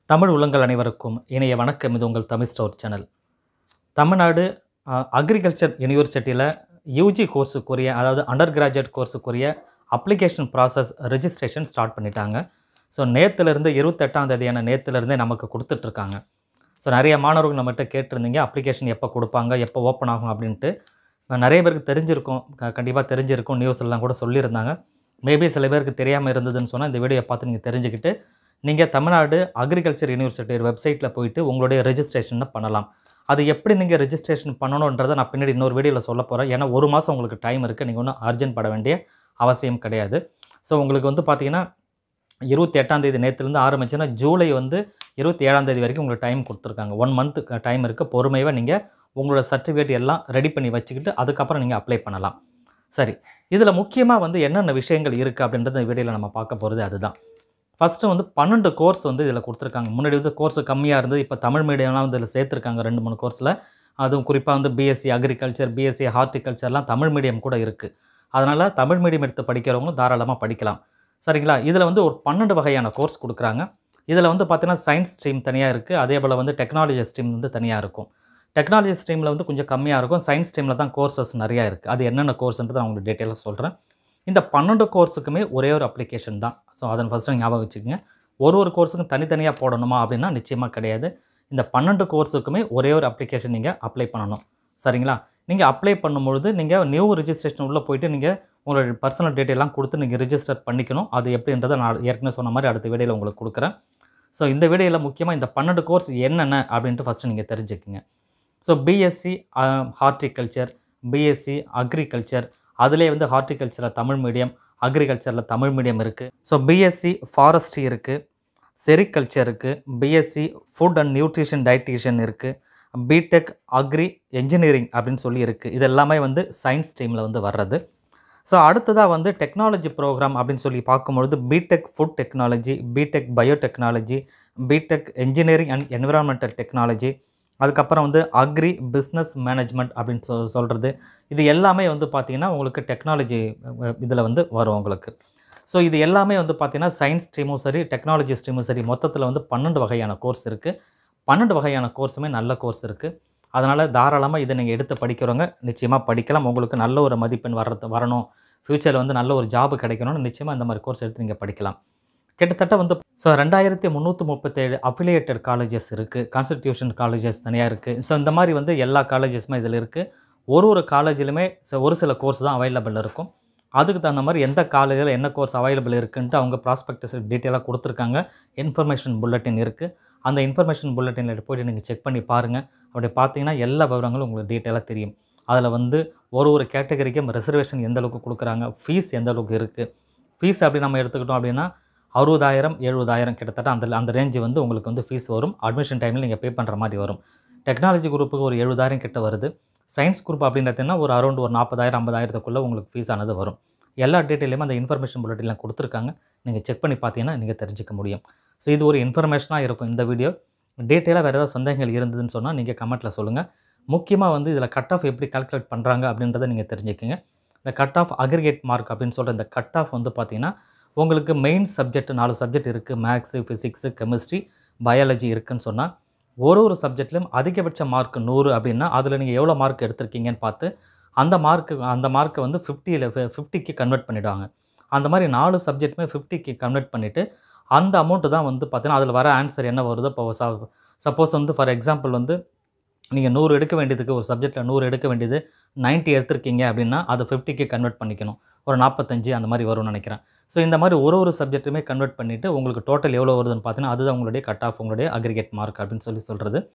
தமிழ் உள்ளங்கள் அனைவருக்கும் இணைய வணக்கம் இது உங்கள் Tamil store channel Tamil Nadu agriculture யூனிவர்சிட்டியில் யூஜி கோர்ஸுக்குரிய அதாவது அண்டர் கிராஜுவேட் கோர்ஸுக்குரிய அப்ளிகேஷன் ப்ராசஸ் ரெஜிஸ்ட்ரேஷன் ஸ்டார்ட் பண்ணிட்டாங்க ஸோ நேற்றுலேருந்து இருபத்தெட்டாம் தேதியான நேற்றுலேருந்தே நமக்கு கொடுத்துட்ருக்காங்க ஸோ நிறைய மாணவர்கள் நம்மகிட்ட கேட்டிருந்தீங்க அப்ளிகேஷன் எப்போ கொடுப்பாங்க எப்போ ஓப்பன் ஆகும் அப்படின்ட்டு நிறைய பேருக்கு தெரிஞ்சிருக்கும் கண்டிப்பாக தெரிஞ்சிருக்கும் நியூஸ் எல்லாம் கூட சொல்லியிருந்தாங்க மேபி சில பேருக்கு தெரியாமல் இருந்ததுன்னு சொன்னால் இந்த வீடியோ பார்த்து நீங்கள் தெரிஞ்சுக்கிட்டு நீங்கள் தமிழ்நாடு அக்ரிகல்ச்சர் யூனிவர்சிட்டி வெப்சைட்டில் போயிட்டு உங்களுடைய ரெஜிஸ்ட்ரேஷனை பண்ணலாம் அது எப்படி நீங்கள் ரெஜிஸ்ட்ரேஷன் பண்ணணுன்றதை நான் பின்னாடி இன்னொரு வீடியோவில் சொல்ல போகிறேன் ஏன்னா ஒரு மாதம் உங்களுக்கு டைம் இருக்குது நீங்கள் ஒன்றும் அர்ஜென்ட் பட வேண்டிய அவசியம் கிடையாது ஸோ உங்களுக்கு வந்து பார்த்தீங்கன்னா இருபத்தி எட்டாம் தேதி நேற்றுலேருந்து ஆரம்பிச்சுன்னா ஜூலை வந்து இருபத்தி ஏழாம் தேதி வரைக்கும் உங்களுக்கு டைம் கொடுத்துருக்காங்க ஒன் மந்த் டைம் இருக்குது பொறுமையாக நீங்கள் உங்களோட சர்டிஃபிகேட் எல்லாம் ரெடி பண்ணி வச்சுக்கிட்டு அதுக்கப்புறம் நீங்கள் அப்ளை பண்ணலாம் சரி இதில் முக்கியமாக வந்து என்னென்ன விஷயங்கள் இருக்குது அப்படின்றத இந்த வீடியோவில் நம்ம பார்க்க போகிறது அதுதான் ஃபஸ்ட்டு வந்து பன்னெண்டு கோர்ஸ் வந்து இதில் கொடுத்துருக்காங்க முன்னாடி வந்து கோர்ஸ் கம்மியாக இருந்தது இப்போ தமிழ் மீடியம்லாம் வந்து இதில் சேர்த்துருக்காங்க ரெண்டு மூணு கோர்ஸில் அதுவும் குறிப்பாக வந்து பிஎஸ்சி அக்ரிகல்ச்சர் பிஎஸ்சி ஹார்டிகல்ச்சர்லாம் தமிழ் மீடியம் கூட இருக்குது அதனால் தமிழ் மீடியம் எடுத்து படிக்கிறவங்களும் தாராளமாக படிக்கலாம் சரிங்களா இதில் வந்து ஒரு பன்னெண்டு வகையான கோர்ஸ் கொடுக்குறாங்க இதில் வந்து பார்த்தீங்கன்னா சயின்ஸ் ஸ்ட்ரீம் தனியாக இருக்குது அதே போல் வந்து டெக்னாலஜி ஸ்ட்ரீம் வந்து தனியாக இருக்கும் டெக்னாலஜி ஸ்ட்ரீமில் வந்து கொஞ்சம் கம்மியாக இருக்கும் சயின்ஸ் ஸ்ட்ரீமில் தான் கோர்சஸ் நிறையா இருக்குது அது என்னென்ன கோர்ஸ்ன்றது நான் உங்களுக்கு டீட்டெயிலாக சொல்கிறேன் இந்த பன்னெண்டு கோர்ஸுக்குமே ஒரே ஒரு அப்ளிகேஷன் தான் ஸோ அதன் ஃபஸ்ட்டு ஞாபகம் வச்சுக்கோங்க ஒரு ஒரு கோர்ஸுக்கும் தனித்தனியாக போடணுமா அப்படின்னா நிச்சயமாக கிடையாது இந்த பன்னெண்டு கோர்ஸுக்குமே ஒரே ஒரு அப்ளிகேஷன் நீங்கள் அப்ளை பண்ணணும் சரிங்களா நீங்கள் அப்ளை பண்ணும்பொழுது நீங்கள் நியூ ரிஜிஸ்ட்ரேஷன் உள்ளே போயிட்டு நீங்கள் உங்களோட பர்சனல் டீட்டெயிலாம் கொடுத்து நீங்கள் ரிஜிஸ்டர் பண்ணிக்கணும் அது எப்படின்றத நான் ஏற்கனவே சொன்ன மாதிரி அடுத்த வீடியோவில் உங்களுக்கு கொடுக்குறேன் ஸோ இந்த வீடியோவில் முக்கியமாக இந்த பன்னெண்டு கோர்ஸ் என்னென்ன அப்படின்ட்டு ஃபஸ்ட்டு நீங்கள் தெரிஞ்சுக்கங்க so BSc horticulture BSc agriculture அதிலே வந்து ஹார்டிகல்ச்சரில் தமிழ் மீடியம் அக்ரிகல்ச்சரில் தமிழ் மீடியம் இருக்குது ஸோ பிஎஸ்சி ஃபாரஸ்ட்ரி இருக்குது செரிகல்ச்சர் இருக்குது BSc food and nutrition dietician இருக்குது பிடெக் அக்ரி என்ஜினியரிங் அப்படின்னு சொல்லி இருக்குது இது எல்லாமே வந்து சயின்ஸ் ஸ்ட்ரீமில் வந்து வர்றது ஸோ அடுத்ததாக வந்து டெக்னாலஜி ப்ரோக்ராம் அப்படின்னு சொல்லி பார்க்கும்பொழுது BTech food technology BTech biotechnology BTech engineering and environmental technology அதுக்கப்புறம் வந்து அக்ரி பிஸ்னஸ் மேனேஜ்மெண்ட் அப்படின்னு சொல் சொல்கிறது இது எல்லாமே வந்து பார்த்திங்கன்னா உங்களுக்கு டெக்னாலஜி இதில் வந்து வரும் உங்களுக்கு ஸோ இது எல்லாமே வந்து பார்த்திங்கன்னா சயின்ஸ் ஸ்ட்ரீமும் சரி டெக்னாலஜி ஸ்ட்ரீமும் சரி மொத்தத்தில் வந்து பன்னெண்டு வகையான கோர்ஸ் இருக்குது பன்னெண்டு வகையான கோர்ஸுமே நல்ல கோர்ஸ் இருக்குது அதனால் தாராளமாக இதை நீங்கள் எடுத்து படிக்கிறவங்க நிச்சயமாக படிக்கலாம் உங்களுக்கு நல்ல ஒரு மதிப்பெண் வர்றது வரணும் ஃப்யூச்சரில் வந்து நல்ல ஒரு ஜாப் கிடைக்கணும்னு நிச்சயமாக இந்த மாதிரி கோர்ஸ் எடுத்து நீங்கள் படிக்கலாம் கிட்டத்தட்ட வந்து ஸோ ரெண்டாயிரத்தி முந்நூற்றி முப்பத்தேழு அஃபிலியேட்டட் காலேஜஸ் இருக்குது கான்ஸ்டிடியூஷன் காலேஜஸ் தனியாக இருக்குது ஸோ இந்த மாதிரி வந்து எல்லா காலேஜஸுமே இதில் இருக்குது ஒரு ஒரு காலேஜிலுமே ஒரு சில கோர்ஸ் தான் அவைலபிள் இருக்கும் அதுக்கு தகுந்த மாதிரி எந்த காலேஜில் என்ன கோர்ஸ் அவைலபிள் இருக்குன்ட்டு அவங்க ப்ராஸ்பெக்டஸ் டீட்டெயிலாக கொடுத்துருக்காங்க இன்ஃபர்மேஷன் புல்லட்டின் இருக்குது அந்த இன்ஃபர்மேஷன் புல்லட்டினில் போய்ட்டு நீங்கள் செக் பண்ணி பாருங்கள் அப்படி பார்த்தீங்கன்னா எல்லா விவரங்களும் உங்களுக்கு டீட்டெயிலாக தெரியும் அதில் வந்து ஒரு ஒரு கேட்டகரிக்கும் ரிசர்வேஷன் எந்த அளவுக்கு கொடுக்குறாங்க ஃபீஸ் எந்த அளவுக்கு இருக்குது ஃபீஸ் அப்படி நம்ம எடுத்துக்கிட்டோம் அப்படின்னா அறுபதாயிரம் எழுபதாயிரம் கிட்டத்தட்ட அந்த அந்த ரேஞ்சு வந்து உங்களுக்கு வந்து ஃபீஸ் வரும் அட்மிஷன் டைமில் நீங்கள் பே பண்ணுற மாதிரி வரும் டெக்னாலஜி குரூப்புக்கு ஒரு எழுபதாயிரம் கிட்ட வருது சயின்ஸ் குரூப் அப்படின்றதுனா ஒரு அரௌண்ட் ஒரு நாற்பதாயிரம் ஐம்பதாயிரத்துக்குள்ளே உங்களுக்கு ஃபீஸ் ஆனது வரும் எல்லா டீட்டெயிலையும் அந்த இன்ஃபர்மேஷன் புல்லட்டிலாம் கொடுத்துருக்காங்க நீங்கள் செக் பண்ணி பார்த்தீங்கன்னா நீங்கள் தெரிஞ்சிக்க முடியும் ஸோ இது ஒரு இன்ஃபர்மேஷனாக இருக்கும் இந்த வீடியோ டீட்டெயிலாக வேறு ஏதாவது சந்தேகங்கள் இருந்ததுன்னு சொன்னால் நீங்கள் கமெண்ட்டில் சொல்லுங்கள் முக்கியமாக வந்து இதில் கட் ஆஃப் எப்படி கால்குலேட் பண்ணுறாங்க அப்படின்றத நீங்கள் தெரிஞ்சுக்கங்க இந்த கட் ஆஃப் அக்ரிகேட் மார்க் அப்படின்னு சொல்கிற இந்த கட் ஆஃப் வந்து பார்த்திங்கன்னா உங்களுக்கு மெயின் சப்ஜெக்ட் நாலு சப்ஜெக்ட் இருக்குது மேக்ஸு ஃபிசிக்ஸு கெமிஸ்ட்ரி பயாலஜி இருக்குதுன்னு சொன்னால் ஒரு ஒரு சப்ஜெக்ட்லையும் அதிகபட்ச மார்க் நூறு அப்படின்னா அதில் நீங்கள் எவ்வளோ மார்க் எடுத்திருக்கீங்கன்னு பார்த்து அந்த மார்க்கு அந்த மார்க்கை வந்து ஃபிஃப்டியில் ஃபிஃப்டிக்கு கன்வெர்ட் பண்ணிவிடுவாங்க அந்த மாதிரி நாலு சப்ஜெக்ட்டுமே ஃபிஃப்டிக்கு கன்வெர்ட் பண்ணிவிட்டு அந்த அமௌண்ட்டு தான் வந்து பார்த்தீங்கன்னா அதில் வர ஆன்சர் என்ன வருதோ இப்போ சப்போஸ் வந்து ஃபார் எக்ஸாம்பிள் வந்து நீங்கள் நூறு எடுக்க வேண்டியதுக்கு ஒரு சப்ஜெக்ட்டில் நூறு எடுக்க வேண்டியது நைன்ட்டி எடுத்திருக்கீங்க அப்படின்னா அதை ஃபிஃப்டிக்கு கன்வெர்ட் பண்ணிக்கணும் ஒரு நாற்பத்தஞ்சு அந்த மாதிரி வரும்னு நினைக்கிறேன் ஸோ இந்த மாதிரி ஒரு ஒரு சப்ஜெக்ட்டுமே கன்வெர்ட் பண்ணிவிட்டு உங்களுக்கு டோட்டல் எவ்வளோ வருதுன்னு பார்த்தீங்கன்னா அதுதான் உங்களுடைய கட் ஆஃப் உங்களுடைய அக்ரிகேட் மார்க் அப்படின்னு சொல்லி சொல்கிறது